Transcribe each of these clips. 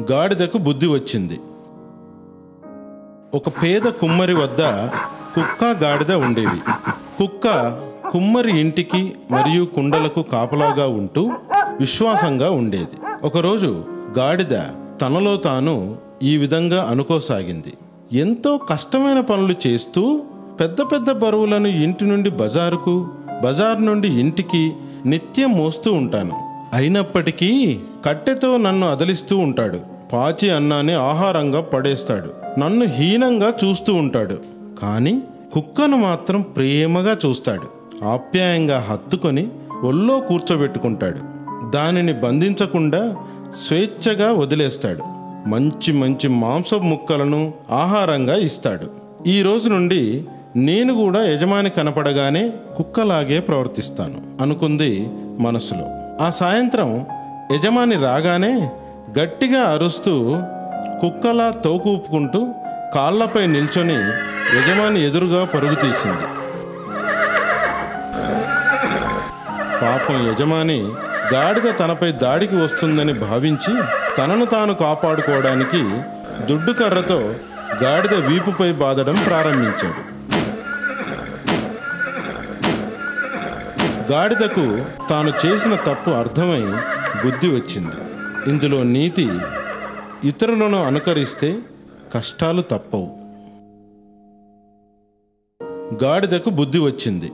గాడిదకు బుద్ధి వచ్చింది ఒక పేద కుమ్మరి వద్ద కుక్క గాడిద ఉండేవి కుక్క కుమ్మరి ఇంటికి మరియు కుండలకు కాపలాగా ఉంటూ విశ్వాసంగా ఉండేది ఒకరోజు గాడిద తనలో తాను ఈ విధంగా అనుకోసాగింది ఎంతో కష్టమైన పనులు చేస్తూ పెద్ద పెద్ద బరువులను ఇంటి నుండి బజారుకు బజార్ నుండి ఇంటికి నిత్యం మోస్తూ ఉంటాను అయినప్పటికీ కట్టెతో నన్ను అదలిస్తూ ఉంటాడు పాచి అన్నాన్ని ఆహారంగా పడేస్తాడు నన్ను హీనంగా చూస్తూ ఉంటాడు కానీ కుక్కను మాత్రం ప్రేమగా చూస్తాడు ఆప్యాయంగా హత్తుకొని ఒళ్ళో కూర్చోబెట్టుకుంటాడు దానిని బంధించకుండా స్వేచ్ఛగా వదిలేస్తాడు మంచి మంచి మాంసపు ముక్కలను ఆహారంగా ఇస్తాడు ఈ రోజు నుండి నేను కూడా యజమాని కనపడగానే కుక్కలాగే ప్రవర్తిస్తాను అనుకుంది మనసులో ఆ సాయంత్రం యజమాని రాగానే గట్టిగా అరుస్తూ కుక్కలా తోకూపుకుంటూ కాళ్ళపై నిల్చొని యజమాని ఎదురుగా పరుగు తీసింది పాపం యజమాని గాడిద తనపై దాడికి వస్తుందని భావించి తనను తాను కాపాడుకోవడానికి దుడ్డు కర్రతో గాడిద వీపుపై బాదడం ప్రారంభించాడు గాడిదకు తాను చేసిన తప్పు అర్థమై బుద్ధి వచ్చింది ఇందులో నీతి ఇతరులను అనుకరిస్తే కష్టాలు తప్పవు గాడిదకు బుద్ధి వచ్చింది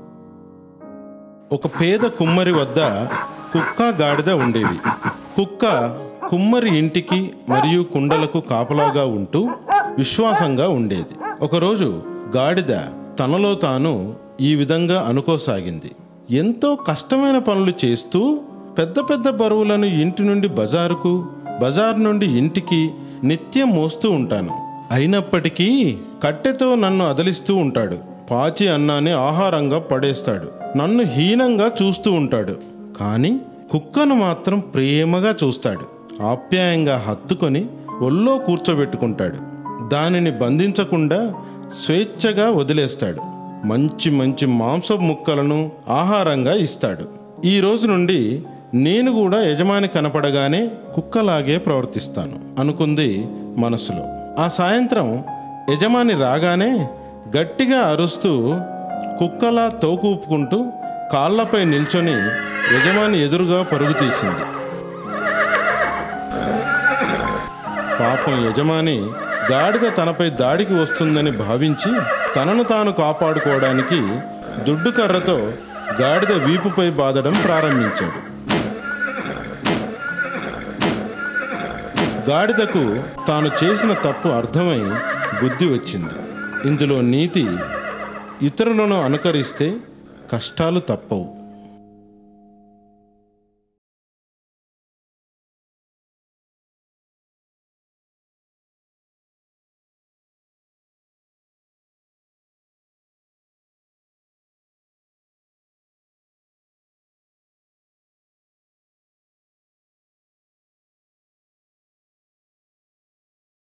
ఒక పేద కుమ్మరి వద్ద కుక్క గాడిద ఉండేవి కుక్క కుమ్మరి ఇంటికి మరియు కుండలకు కాపలాగా ఉంటూ విశ్వాసంగా ఉండేది ఒకరోజు గాడిద తనలో తాను ఈ విధంగా అనుకోసాగింది ఎంతో కష్టమైన పనులు చేస్తూ పెద్ద పెద్ద బరువులను ఇంటి నుండి బజారుకు బజార్ నుండి ఇంటికి నిత్యం మోస్తూ ఉంటాను అయినప్పటికీ కట్టెతో నన్ను అదలిస్తూ ఉంటాడు పాచి అన్నాన్ని ఆహారంగా పడేస్తాడు నన్ను హీనంగా చూస్తూ ఉంటాడు కానీ కుక్కను మాత్రం ప్రేమగా చూస్తాడు ఆప్యాయంగా హత్తుకొని ఒళ్ళో కూర్చోబెట్టుకుంటాడు దానిని బంధించకుండా స్వేచ్ఛగా వదిలేస్తాడు మంచి మంచి మాంసపు ముక్కలను ఆహారంగా ఇస్తాడు ఈ రోజు నుండి నేను కూడా యజమాని కనపడగానే కుక్కలాగే ప్రవర్తిస్తాను అనుకుంది మనసులో ఆ సాయంత్రం యజమాని రాగానే గట్టిగా అరుస్తూ కుక్కలా తోకూపుకుంటూ కాళ్ళపై నిల్చొని యజమాని ఎదురుగా పరుగు తీసింది పాపం యజమాని గాడిద తనపై దాడికి వస్తుందని భావించి తనను తాను కాపాడుకోవడానికి దుడ్డు కర్రతో గాడిద వీపుపై బాదడం ప్రారంభించాడు గాడిదకు తాను చేసిన తప్పు అర్థమై బుద్ధి వచ్చింది ఇందులో నీతి ఇతరులను అనుకరిస్తే కష్టాలు తప్పవు